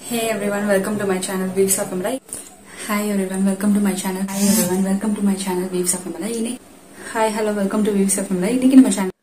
Hey everyone, welcome to my channel Waves of Kamala. Hi everyone, welcome to my channel. Hi everyone, welcome to my channel Waves of Kamala. இன்னைக்கு Hi, hello, welcome to Waves of Kamala. இன்னைக்கு நம்ம channel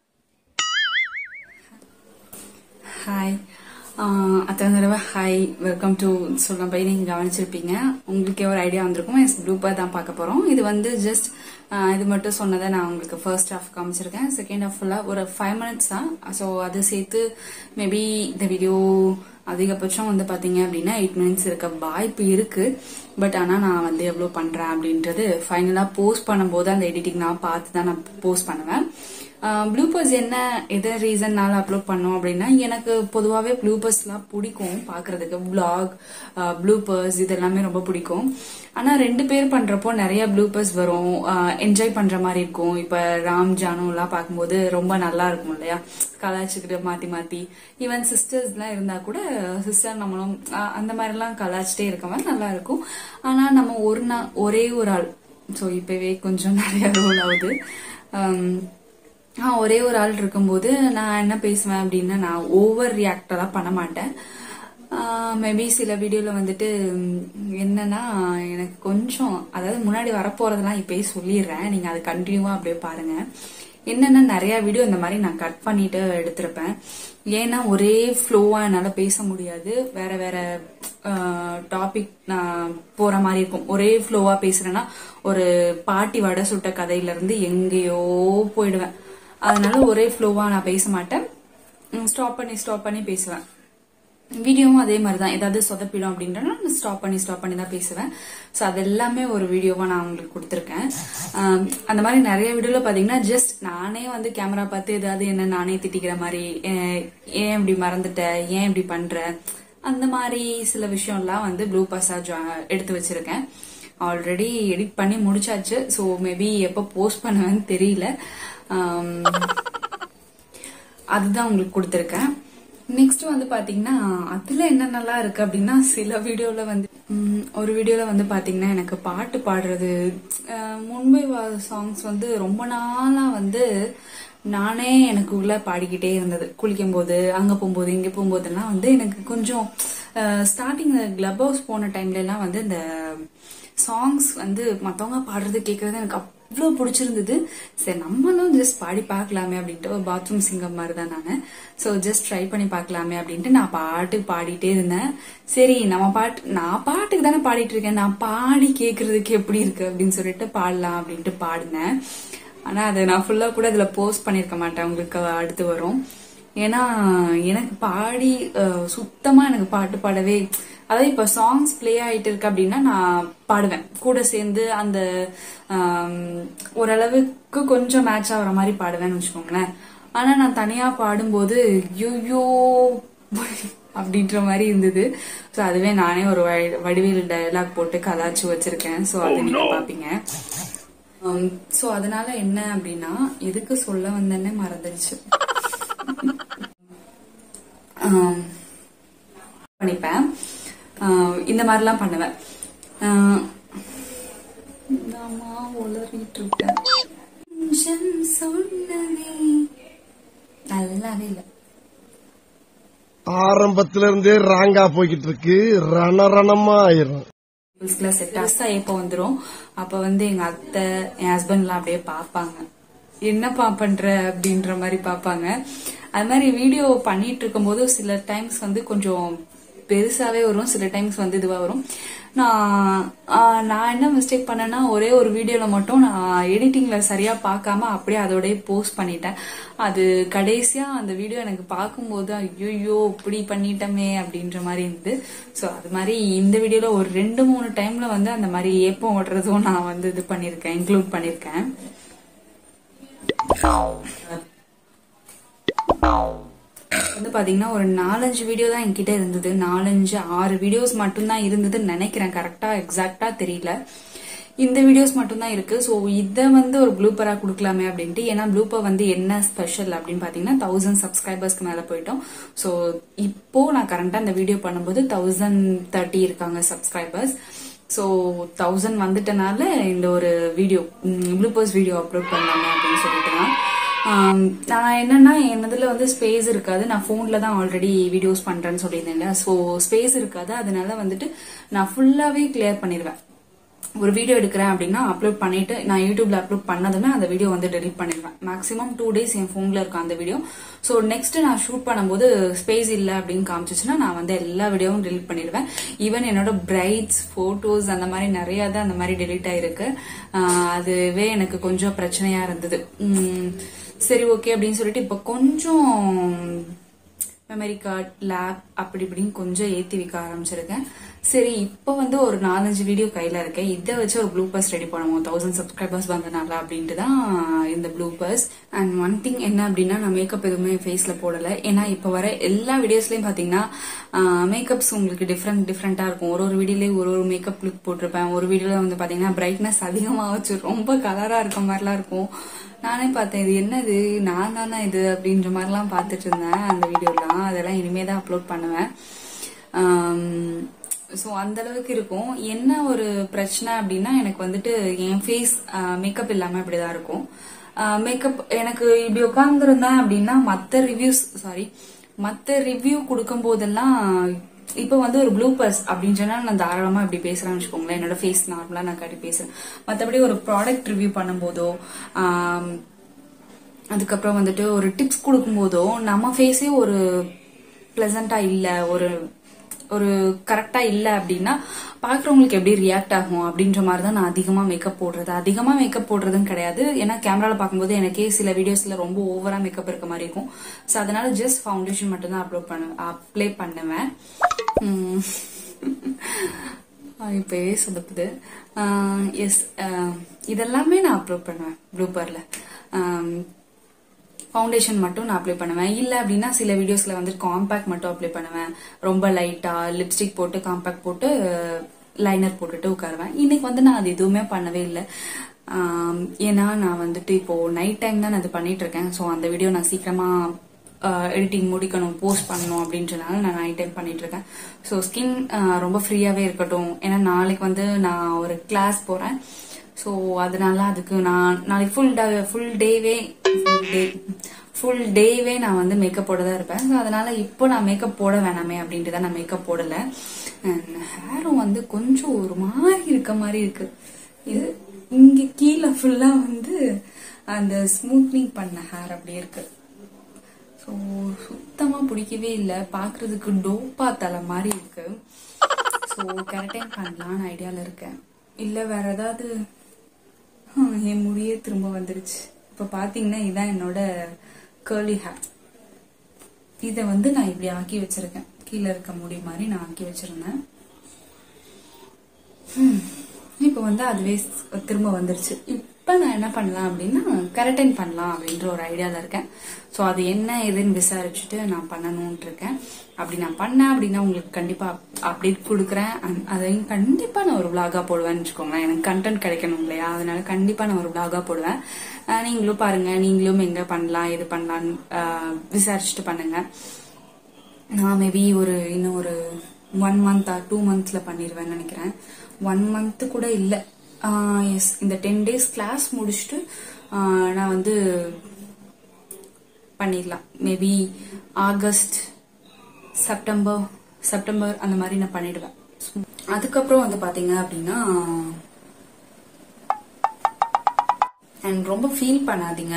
hi அத்தனை தடவை hi welcome to சொல்ல போய் நீங்கள் கவனிச்சிருப்பீங்க உங்களுக்கே ஒரு ஐடியா வந்திருக்கும் எஸ் குரூப்பாக தான் பார்க்க போகிறோம் இது வந்து ஜஸ்ட் இது மட்டும் சொன்னதை நான் உங்களுக்கு ஃபர்ஸ்ட் ஹாஃப் காமிச்சிருக்கேன் செகண்ட் ஹாஃப் ஃபுல்லாக ஒரு ஃபைவ் மினிட்ஸ் தான் ஸோ அது சேர்த்து மேபி இந்த வீடியோ அதிகபட்சம் வந்து பாத்தீங்க அப்படின்னா எயிட் மினிட்ஸ் இருக்க வாய்ப்பு இருக்கு பட் ஆனா நான் வந்து எவ்வளவு பண்றேன் அப்படின்றது ஃபைனலா போஸ்ட் பண்ணும்போது அந்த எடிட்டிங் நான் பார்த்து தான் நான் போஸ்ட் பண்ணுவேன் ப்ளூபர்ஸ் என்ன எது ரீசன்னால அப்லோட் பண்ணோம் அப்படின்னா எனக்கு பொதுவாகவே ப்ளூபர்ஸ்லாம் பிடிக்கும் பார்க்கறதுக்கு விளாக் ப்ளூபர்ஸ் இது எல்லாமே ரொம்ப பிடிக்கும் ஆனா ரெண்டு பேர் பண்றப்போ நிறைய ப்ளூபர்ஸ் வரும் என்ஜாய் பண்ற மாதிரி இருக்கும் இப்ப ராம் ஜானு எல்லாம் பார்க்கும்போது ரொம்ப நல்லா இருக்கும் இல்லையா கலாய்ச்சிக்கிட்டு மாத்தி மாத்தி ஈவன் சிஸ்டர்ஸ் எல்லாம் இருந்தா கூட சிஸ்டர் நம்மளும் அஹ், அந்த மாதிரி எல்லாம் கலாய்ச்சிட்டே இருக்க மாதிரி நல்லா இருக்கும் ஆனா நம்ம ஒரு நாள் ஒரே ஒரு ஆள் ஸோ இப்பவே கொஞ்சம் நிறைய ரோல் ஆகுது Um, ஆ ஒரே ஒரு ஆள் இருக்கும்போது நான் என்ன பேசுவேன் அப்படின்னா நான் ஓவர் ரியாக்டெல்லாம் பண்ண மாட்டேன் மேபி சில வீடியோல வந்துட்டு ம், என்னன்னா எனக்கு கொஞ்சம் அதாவது முன்னாடி வரப்போறதெல்லாம் இப்பயே சொல்லிடுறேன் நீங்க அதை கண்டினியூவா அப்படியே பாருங்க என்னன்னா நிறைய வீடியோ இந்த மாதிரி நான் கட் பண்ணிட்டு எடுத்திருப்பேன் ஏன்னா ஒரே ஃப்ளோவா என்னால பேச முடியாது வேற வேற டாபிக் நான் போற மாதிரி இருக்கும் ஒரே ஃப்ளோவா பேசுறேன்னா ஒரு பாட்டி வடை சுட்ட கதையில இருந்து எங்கேயோ போயிடுவேன் அதனால ஒரே ஃப்ளோவா நான் பேச மாட்டேன் ஸ்டாப் பண்ணி ஸ்டாப் பண்ணி பேசுவேன் வீடியோவும் அதே மாதிரி தான் ஏதாவது சொதப்பிடும் அப்படின்றனா நான் ஸ்டாப் பண்ணி ஸ்டாப் பண்ணி தான் பேசுவேன் ஸோ அது எல்லாமே ஒரு வீடியோவா நான் உங்களுக்கு கொடுத்துருக்கேன் ஆம், அந்த மாதிரி நிறைய வீடியோல பாத்தீங்கன்னா ஜஸ்ட் நானே வந்து கேமரா பார்த்து ஏதாவது என்ன நானே திட்டிக்கிற மாதிரி ஏ- ஏன் இப்படி மறந்துட்ட ஏன் இப்படி பண்ற அந்த மாதிரி சில விஷயம்லாம் வந்து ப்ளூ பஸ்ஸா எடுத்து வச்சிருக்கேன் ஆல்ரெடி எடிட் பண்ணி முடிச்சாச்சு ஸோ மேபி எப்போ போஸ்ட் பண்ணுவேன்னு தெரியல ஆம், அதுதான் உங்களுக்கு கொடுத்துருக்கேன் நெக்ஸ்ட் வந்து பாத்தீங்கன்னா அதுல என்னென்னலாம் இருக்கு அப்படின்னா சில வீடியோல வந்து ம், ஒரு வீடியோல வந்து பாத்தீங்கன்னா எனக்கு பாட்டு பாடுறது அஹ், முன்பை சாங்ஸ் வந்து ரொம்ப நாளா வந்து நானே எனக்கு உள்ள பாடிக்கிட்டே இருந்தது குளிக்கும் போது அங்க போகும்போது இங்க போகும்போதெல்லாம் வந்து எனக்கு கொஞ்சம் ஸ்டார்டிங் கிளப் ஹவுஸ் போன டைம்ல எல்லாம் வந்து இந்த சாங்ஸ் வந்து மத்தவங்க பாடுறது கேட்கறது எனக்கு அவ்வளோ பிடிச்சிருந்தது சரி நம்மளும் ஜஸ்ட் பாடி பார்க்கலாமே அப்படின்ட்டு ஒரு பாத்ரூம் சிங்கர் மாதிரி தான் நான் ஸோ ஜஸ்ட் ட்ரை பண்ணி பார்க்கலாமே அப்படின்ட்டு நான் பாட்டு பாடிட்டே இருந்தேன் சரி நம்ம பாட்டு நான் பாட்டுக்கு தானே பாடிட்டு இருக்கேன் நான் பாடி கேட்கறதுக்கு எப்படி இருக்கு அப்படின்னு சொல்லிட்டு பாடலாம் அப்படின்ட்டு பாடினேன் ஆனா அதை நான் ஃபுல்லா கூட இதுல போஸ்ட் பண்ணிருக்க மாட்டேன் உங்களுக்கு அடுத்து வரும் ஏன்னா எனக்கு பாடி அஹ், சுத்தமா எனக்கு பாட்டு பாடவே அதாவது இப்ப சாங்ஸ் ப்ளே ஆயிட்டு இருக்கு அப்படின்னா நான் பாடுவேன் கூட சேர்ந்து அந்த ஆம், ஓரளவுக்கு கொஞ்சம் மேட்ச் ஆகுற மாதிரி பாடுவேன்னு வச்சுக்கோங்களேன் ஆனா நான் தனியா பாடும்போது யூயோ அப்படின்ற மாதிரி இருந்தது ஸோ அதுவே நானே ஒரு வடி- வடிவேலு டயலாக் போட்டு கலாச்சு வச்சிருக்கேன் ஸோ அதை நீங்க பாப்பீங்க ஸோ அதனால என்ன அப்படின்னா எதுக்கு சொல்ல வந்தேன்னே மறந்துடுச்சு ஆம், பண்ணிப்பேன் ஆஹ் இந்த மாதிரிலாம் பண்ணுவேன் ஆஹ் நாமா உளறிட்டு இருக்கேன் கொஞ்சம் சொன்னதே நல்லாவே இல்லை ஆரம்பத்துல இருந்தே ராங்கா போய்கிட்டு இருக்கு ரணரணமா ஆயிரும் பீப்புள்ஸ்க்குலாம் செட் ஆசா எப்போ வந்துரும் அப்ப வந்து எங்க அத்தை என் ஹஸ்பண்ட்லாம் அப்படியே பாப்பாங்க என்னப்பா பண்ற அப்படின்ற மாதிரி பாப்பாங்க அது மாதிரி வீடியோ பண்ணிட்டு இருக்கும்போது சில டைம்ஸ் வந்து கொஞ்சம் பெருசாவே வரும் சில டைம்ஸ் வந்து இதுவா வரும் நான் ஆஹ், நான் என்ன மிஸ்டேக் பண்ணேன்னா ஒரே ஒரு வீடியோல மட்டும் நான் எடிட்டிங்ல சரியா பார்க்காம அப்படியே அதோடய போஸ்ட் பண்ணிட்டேன் அது கடைசியா அந்த வீடியோ எனக்கு பார்க்கும்போது ஐயோ இப்படி பண்ணிட்டோமே அப்படின்ற மாதிரி இருந்தது ஸோ அது மாதிரி இந்த வீடியோல ஒரு ரெண்டு மூணு டைம்ல வந்து அந்த மாதிரி ஏப்பம் ஓடுறதும் நான் வந்து இது பண்ணிருக்கேன் இன்க்ளூட் பண்ணிருக்கேன் வந்து பாத்தீங்கன்னா ஒரு நாலஞ்சு வீடியோ தான் என்கிட்ட இருந்தது நாலஞ்சு ஆறு வீடியோஸ் மட்டும்தான் இருந்ததுன்னு நினைக்கிறேன் கரெக்டா எக்ஸாக்டா தெரியல இந்த வீடியோஸ் மட்டும்தான் இருக்கு ஸோ இதை வந்து ஒரு ப்ளூப்பரா கொடுக்கலாமே அப்படின்ட்டு ஏன்னா ப்ளூப்பர் வந்து என்ன ஸ்பெஷல் அப்படின்னு பாத்தீங்கன்னா தௌசண்ட் சப்ஸ்கிரைபர்ஸ்க்கு மேல போயிட்டோம் ஸோ இப்போ நான் கரண்டா இந்த வீடியோ பண்ணும்போது தௌசண்ட் தேர்ட்டி இருக்காங்க சப்ஸ்கிரைபர்ஸ் ஸோ தௌசண்ட் வந்துட்டனால இந்த ஒரு வீடியோ ப்ளூப்பர்ஸ் வீடியோ அப்லோட் பண்ணலாமே அப்படின்னு சொல்லிட்டு தான் ஆம், நான் என்னன்னா என்னதுல வந்து ஸ்பேஸ் இருக்காது நான் போன்ல தான் ஆல்ரெடி வீடியோஸ் பண்றேன்னு சொல்லியிருந்தேன்ல ஸோ ஸ்பேஸ் இருக்காது அதனால வந்துட்டு நான் ஃபுல்லாவே கிளியர் பண்ணிடுவேன் ஒரு வீடியோ எடுக்கிறேன் அப்படின்னா அப்லோட் பண்ணிட்டு நான் யூடியூப்ல அப்லோட் பண்ணதுமே அந்த வீடியோ வந்து டெலிட் பண்ணிடுவேன் மேக்ஸிமம் டூ டேஸ் என் ஃபோன்ல இருக்கும் அந்த வீடியோ ஸோ நெக்ஸ்ட் நான் ஷூட் பண்ணும்போது ஸ்பேஸ் இல்லை அப்படின்னு காமிச்சிச்சுன்னா நான் வந்து எல்லா வீடியோவும் டெலிட் பண்ணிடுவேன் ஈவன் என்னோட பிரைட்ஸ் போட்டோஸ் அந்த மாதிரி நிறைய தான் அந்த மாதிரி டெலிட் ஆயிருக்கு ஆஹ் அதுவே எனக்கு கொஞ்சம் பிரச்சனையா இருந்தது உம் சரி ஓகே அப்படின்னு சொல்லிட்டு இப்போ கொஞ்சம் மெமரி கார்டு லேப் அப்படி இப்படின்னு கொஞ்சம் ஏத்தி வைக்க ஆரம்பிச்சிருக்கேன் சரி இப்போ வந்து ஒரு நாலஞ்சு வீடியோ கையில இருக்கேன் இதை வச்சு ஒரு ப்ளூ பர்ஸ் ரெடி பண்ணுவோம் தௌசண்ட் சப்ஸ்கிரைபர்ஸ் வந்தனால அப்படின்ட்டு தான் இந்த blue purse and one thing என்ன அப்படின்னா நான் மேக்கப் எதுவுமே ஃபேஸ்ல போடல ஏன்னா இப்போ வர எல்லா வீடியோஸ்லயும் பாத்தீங்கன்னா மேக்கப்ஸ் உங்களுக்கு டிஃப்ரெண்ட் டிஃப்ரெண்டா இருக்கும் ஒரு ஒரு வீடியோலயும் ஒரு ஒரு மேக்கப் லுக் போட்டிருப்பேன் ஒரு வீடியோல வந்து பாத்தீங்கன்னா பிரைட்னஸ் அதிகமா வச்சு ரொம்ப கலரா இருக்க மாதிரிலாம் இருக்கும் நானே பார்த்தேன் இது என்னது நான் தானே இது அப்படின்ற மாதிரிலாம் பார்த்துட்டு இருந்தேன் அந்த வீடியோலாம் அதெல்லாம் இனிமே தான் அப்லோட் பண்ணுவேன் ஸோ அந்த அளவுக்கு இருக்கும் என்ன ஒரு பிரச்சனை அப்படின்னா எனக்கு வந்துட்டு என் ஃபேஸ் மேக்கப் இல்லாம இப்படிதான் இருக்கும் மேக்கப் எனக்கு இப்படி உட்காந்துருந்தேன் அப்படின்னா மற்ற ரிவ்யூஸ் சாரி மற்ற ரிவ்யூ கொடுக்கும் போதெல்லாம் இப்போ வந்து ஒரு ப்ளூ பர்ஸ் அப்படின்னு சொன்னா நான் தாராளமா இப்படி பேசுறேன்னு வச்சுக்கோங்களேன் என்னோட ஃபேஸ் நார்மலா நான் காட்டி பேசுறேன் மற்றபடி ஒரு ப்ராடக்ட் ரிவ்யூ பண்ணும்போதோ ஆம், அதுக்கப்புறம் வந்துட்டு ஒரு டிப்ஸ் கொடுக்கும்போதோ நம்ம ஃபேஸே ஒரு பிளசண்டா இல்ல ஒரு ஒரு கரெக்டா இல்ல அப்படின்னா பாக்குறவங்களுக்கு எப்படி ரியாக்ட் ஆகும் அப்படின்ற மாதிரி தான் நான் அதிகமா மேக்கப் போடுறது அதிகமா மேக்கப் போடுறதுன்னு கிடையாது ஏன்னா கேமரால பார்க்கும்போது எனக்கே சில வீடியோஸ்ல ரொம்ப ஓவரா மேக்கப் இருக்க மாதிரி இருக்கும் ஸோ அதனால ஜஸ்ட் ஃபவுண்டேஷன் மட்டும் தான் அப்லோட் பண்ண அப்ளை பண்ணுவேன் உம். ஆஹ் இப்பவே சொதப்புது எஸ் இதெல்லாமே நான் அப்லோட் பண்ணுவேன் ப்ளூபர்ல ஃபவுண்டேஷன் மட்டும் நான் அப்ளை பண்ணுவேன் இல்ல அப்படின்னா சில வீடியோஸ்ல வந்து காம்பேக்ட் மட்டும் அப்ளை பண்ணுவேன் ரொம்ப லைட்டா லிப்ஸ்டிக் போட்டு காம்பேக்ட் போட்டு லைனர் போட்டுட்டு உட்காருவேன் இன்னைக்கு வந்து நான் அது எதுவுமே பண்ணவே இல்லை ஆம், ஏன்னா நான் வந்துட்டு இப்போ நைட் டைம் தான் நான் அது பண்ணிட்டு இருக்கேன் ஸோ அந்த வீடியோ நான் சீக்கிரமா எடிட்டிங் முடிக்கணும் போஸ்ட் பண்ணணும் அப்படின்றனால நான் நைட் டைம் பண்ணிட்டு இருக்கேன் ஸோ ஸ்கின் ரொம்ப ஃப்ரீயாவே இருக்கட்டும் ஏன்னா நாளைக்கு வந்து நான் ஒரு கிளாஸ் போறேன் ஸோ அதனால அதுக்கு நான் நாளைக்கு ஃபுல் டே ஃபுல் டேவே ஃபுல் டே ஃபுல் டேவே நான் வந்து மேக்கப் போட தான் இருப்பேன் ஸோ அதனால இப்போ நான் மேக்கப் போட வேணாமே அப்படின்ட்டு தான் நான் மேக்கப் போடல ஹேரும் வந்து கொஞ்சம் ஒரு மாதிரி இருக்க மாதிரி இருக்கு இது இங்க கீழே ஃபுல்லா வந்து அந்த ஸ்மூத்னிங் பண்ண ஹேர் அப்படியே இருக்கு ஸோ சுத்தமா பிடிக்கவே இல்லை பார்க்கிறதுக்கு டோப்பா தலை மாதிரி இருக்கு ஸோ கரெக்டைன் பண்ணலான்னு ஐடியால இருக்கேன் இல்ல வேற ஏதாவது ஹம், என் முடியே திரும்ப வந்துருச்சு இப்ப பாத்தீங்கன்னா இதான் என்னோட கேர்லி ஹேர் இத வந்து நான் இப்படி ஆக்கி வச்சிருக்கேன் கீழே இருக்க முடி மாதிரி நான் ஆக்கி வச்சிருந்தேன் ஹம், இப்ப வந்து அதுவே ஸ்- திரும்ப வந்துருச்சு இப்ப நான் என்ன பண்ணலாம் அப்படின்னா கரெக்டைன் பண்ணலாம் அப்படின்ற ஒரு ஐடியால இருக்கேன் சோ அது என்ன ஏதுன்னு விசாரிச்சுட்டு நான் பண்ணணும்னு இருக்கேன் அப்படி நான் பண்ணேன் அப்படின்னா உங்களுக்கு கண்டிப்பா அப்டேட் கொடுக்குறேன் and அதையும் கண்டிப்பா நான் ஒரு vlog-ஆ போடுவேன்னு வச்சுக்கோங்களேன் எனக்கு கண்டென்ட் கிடைக்கணும் இல்லையா அதனால கண்டிப்பா நான் ஒரு vlog-ஆ போடுவேன் அஹ் நீங்களும் பாருங்க நீங்களும் எங்க பண்ணலாம் எது பண்ணலாம்னு அஹ் விசாரிச்சுட்டு பண்ணுங்க நான் மேபி ஒரு இன்னும் ஒரு ஒன் மந்த் ஆர் டூ மந்த்ஸ்ல பண்ணிடுவேன்னு நினைக்கிறேன் ஒன் மந்த் கூட இல்ல எஸ் இந்த டென் டேஸ் கிளாஸ் முடிச்சுட்டு ஆஹ் நான் வந்து பண்ணிடலாம் மேபி ஆகஸ்ட் செப்டம்பர் செப்டம்பர் அந்த மாதிரி நான் பண்ணிடுவேன் அதுக்கப்புறம் வந்து பாத்தீங்க அப்படின்னா அண்ட் ரொம்ப ஃபீல் பண்ணாதீங்க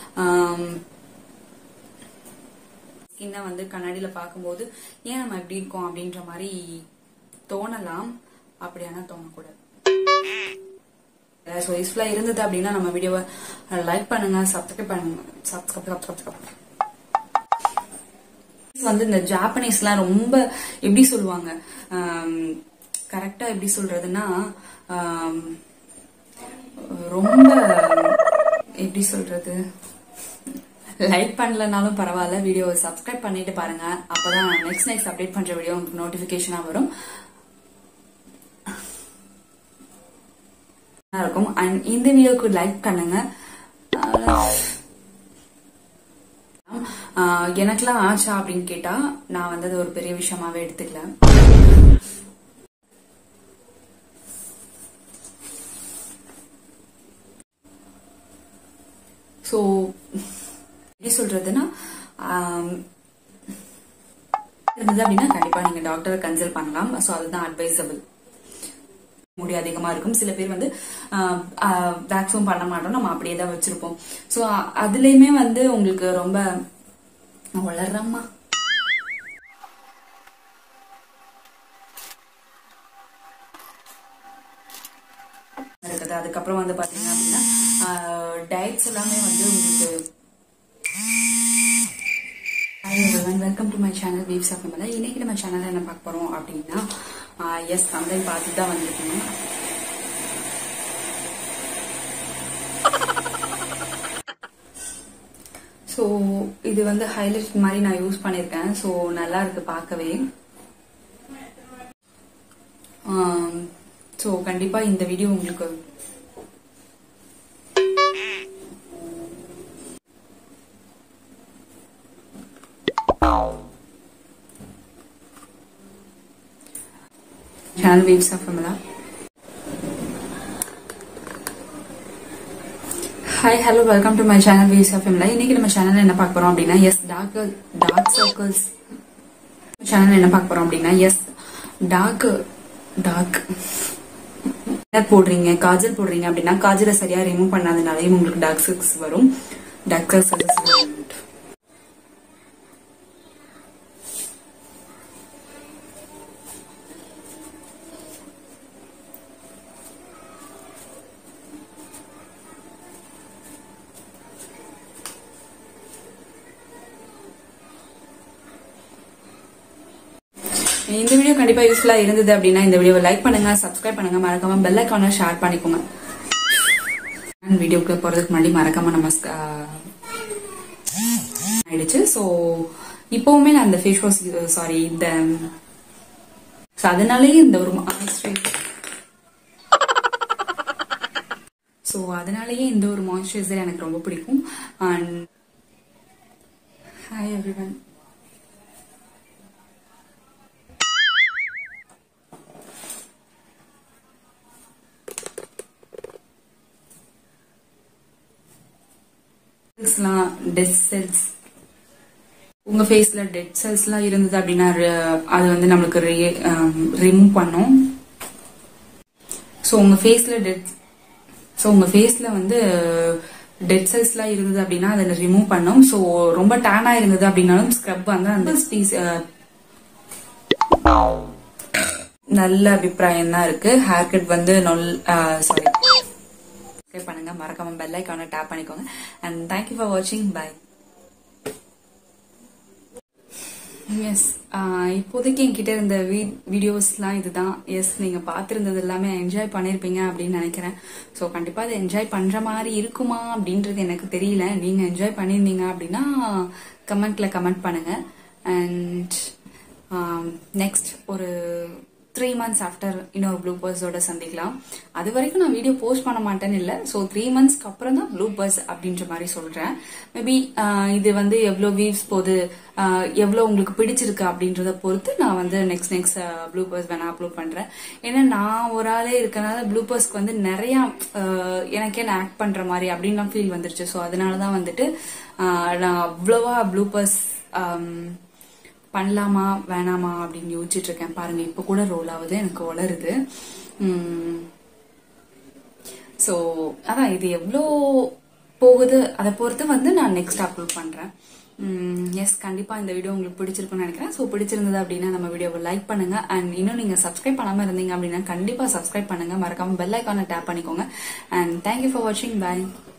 ஸ்கின்னை வந்து கண்ணாடியில பார்க்கும்போது ஏன் நம்ம இப்படி இருக்கோம் அப்படின்ற மாதிரி தோணலாம் அப்படியானா தோணக்கூடாது ஸோ யூஸ்ஃபுல்லா இருந்தது அப்படின்னா நம்ம வீடியோவை லைக் பண்ணுங்க சப்ஸ்கிரைப் பண்ணுங்க சப்ஸ்கிரைப் சப்ஸ்கிரைப் வந்து இந்த ஜாப்பனீஸ்லாம் ரொம்ப எப்படி சொல்லுவாங்க கரெக்டா எப்படி சொல்றதுன்னா ஆம், ரொம்ப எப்படி சொல்றது லைக் பண்ணலனாலும் பரவாயில்ல வீடியோவை சப்ஸ்கிரைப் பண்ணிட்டு பாருங்க அப்பதான் நெக்ஸ்ட் நெக்ஸ்ட் அப்டேட் பண்ற வீடியோ உங்களுக்கு நோட்டிபிகேஷனா வரும் நல்லா இருக்கும் அண்ட் இந்த வீடியோக்கு லைக் பண்ணுங்க ஆஹ் எனக்கெல்லாம் ஆச்சா அப்படின்னு கேட்டா நான் வந்து அது ஒரு பெரிய விஷயமாவே எடுத்துக்கல ஸோ சொல்றதுன்னா ஆம், இருந்தது அப்படின்னா கண்டிப்பா நீங்க டாக்டரை கன்சல்ட் பண்ணலாம் ஸோ அதுதான் அட்வைசபிள் முடி அதிகமா இருக்கும் சில பேர் வந்து வேக்ஸும் பண்ண மாட்டோம் நம்ம அப்படியே தான் வச்சிருப்போம் ஸோ அதுலயுமே வந்து உங்களுக்கு ரொம்ப வளர்றம்மா இருக்குது அதுக்கப்புறம் வந்து பாத்தீங்க அப்படின்னா டயட்ஸ் எல்லாமே வந்து உங்களுக்கு welcome to my channel views of நம்மள இன்னைக்கு நம்ம சேனல்ல என்ன பார்க்க போறோம் அப்படின்னா எஸ் தந்தை பார்த்து தான் வந்திருக்கீங்க ஸோ இது வந்து ஹைலைட் மாதிரி நான் யூஸ் பண்ணியிருக்கேன் ஸோ நல்லா இருக்கு பார்க்கவே ஸோ கண்டிப்பா இந்த வீடியோ உங்களுக்கு channel views of Amala hi hello welcome to my channel views of Amala இன்னைக்கு நம்ம சேனல்ல என்ன பார்க்க போறோம் அப்படின்னா yes dark dark circles channel என்ன பார்க்க போறோம் அப்படின்னா எஸ் டார்க் டார்க் போடுறீங்க காஜல் போடுறீங்க அப்படின்னா காஜலை சரியா ரிமூவ் பண்ணாதனாலையும் உங்களுக்கு டார்க் சர்க்கிள்ஸ் வரும் டார்க் சர்க்கிள்ஸ் இந்த வீடியோ கண்டிப்பா யூஸ்ஃபுல்லா இருந்தது அப்படின்னா இந்த வீடியோவை லைக் பண்ணுங்க சப்ஸ்கிரைப் பண்ணுங்க மறக்காம பெல் ஐக்கான ஷேர் பண்ணிக்கோங்க வீடியோக்கு போறதுக்கு முன்னாடி மறக்காம நம்ம ஆயிடுச்சு ஸோ இப்பவுமே நான் இந்த ஃபேஸ் வாஷ் சாரி இந்த ஸோ அதனாலேயே இந்த ஒரு ஸோ அதனாலேயே இந்த ஒரு மாய்ஸ்சரைசர் எனக்கு ரொம்ப பிடிக்கும் அண்ட் ஹாய் எவ்ரி ஒன் செல்ஸ்லாம் டெட் செல்ஸ் உங்க ஃபேஸ்ல டெட் செல்ஸ்லாம் இருந்தது அப்படின்னா ர- அது வந்து நம்மளுக்கு ரிமூவ் பண்ணும் ஸோ உங்க ஃபேஸ்ல டெட் ஸோ உங்க ஃபேஸ்ல வந்து டெட் செல்ஸ்லாம் இருந்தது அப்படின்னா அதை ரிமூவ் பண்ணும் ஸோ ரொம்ப டேனா இருந்தது அப்படின்னாலும் ஸ்க்ரப் வந்து அந்த ஸ்பீஸ் நல்ல அபிப்பிராயம் தான் இருக்கு ஹேர் கட் வந்து நொல் சாரி சப்ஸ்கிரைப் பண்ணுங்க மறக்காம பெல் ஐக்கான டேப் பண்ணிக்கோங்க அண்ட் தேங்க்யூ ஃபார் வாட்சிங் பை எஸ் இப்போதைக்கு என்கிட்ட இருந்த வீடியோஸ்லாம் இதுதான் எஸ் நீங்க பார்த்துருந்தது எல்லாமே என்ஜாய் பண்ணிருப்பீங்க அப்படின்னு நினைக்கிறேன் ஸோ கண்டிப்பா அதை என்ஜாய் பண்ற மாதிரி இருக்குமா அப்படின்றது எனக்கு தெரியல நீங்க என்ஜாய் பண்ணியிருந்தீங்க அப்படின்னா கமெண்ட்ல கமெண்ட் பண்ணுங்க அண்ட் நெக்ஸ்ட் ஒரு த்ரீ மந்த்ஸ் ஆஃப்டர் இன்னொரு ப்ளூ பர்ஸோட சந்திக்கலாம் அது வரைக்கும் நான் வீடியோ போஸ்ட் பண்ண மாட்டேன்னு இல்லை ஸோ த்ரீ மந்த்ஸ்க்கு அப்புறம் தான் ப்ளூ பர்ஸ் அப்படின்ற மாதிரி சொல்றேன் மேபி இது வந்து எவ்வளோ வியூஸ் போகுது ஆஹ் எவ்வளோ உங்களுக்கு பிடிச்சிருக்கு அப்படின்றத பொறுத்து நான் வந்து நெக்ஸ்ட் நெக்ஸ்ட் ப்ளூ பர்ஸ் வேணா அப்லோட் பண்றேன் ஏன்னா நான் ஒரு ஆளே இருக்கனால ப்ளூ பர்ஸ்க்கு வந்து நிறைய ஆஹ் எனக்கே நான் ஆக்ட் பண்ற மாதிரி அப்படின்லாம் ஃபீல் வந்துருச்சு ஸோ அதனால தான் வந்துட்டு ஆஹ் நான் அவ்வளவா ப்ளூ பர்ஸ் பண்ணலாமா வேணாமா அப்படின்னு யோசிச்சுட்டு இருக்கேன் பாருங்க இப்ப கூட ரோல் ஆகுது எனக்கு வளருது ஸோ அதான் இது எவ்வளோ போகுது அதை பொறுத்து வந்து நான் நெக்ஸ்ட் அப்லோட் பண்றேன் எஸ் கண்டிப்பா இந்த வீடியோ உங்களுக்கு பிடிச்சிருக்கும்னு நினைக்கிறேன் ஸோ பிடிச்சிருந்தது அப்படின்னா நம்ம வீடியோவை லைக் பண்ணுங்க அண்ட் இன்னும் நீங்க சப்ஸ்கிரைப் பண்ணாம இருந்தீங்க அப்படின்னா கண்டிப்பா சப்ஸ்கிரைப் பண்ணுங்க மறக்காம பெல் ஐக்கானை டேப் பண்ணிக்கோங்க அண்ட் தேங்க்யூ ஃபார் வாட்சிங் பை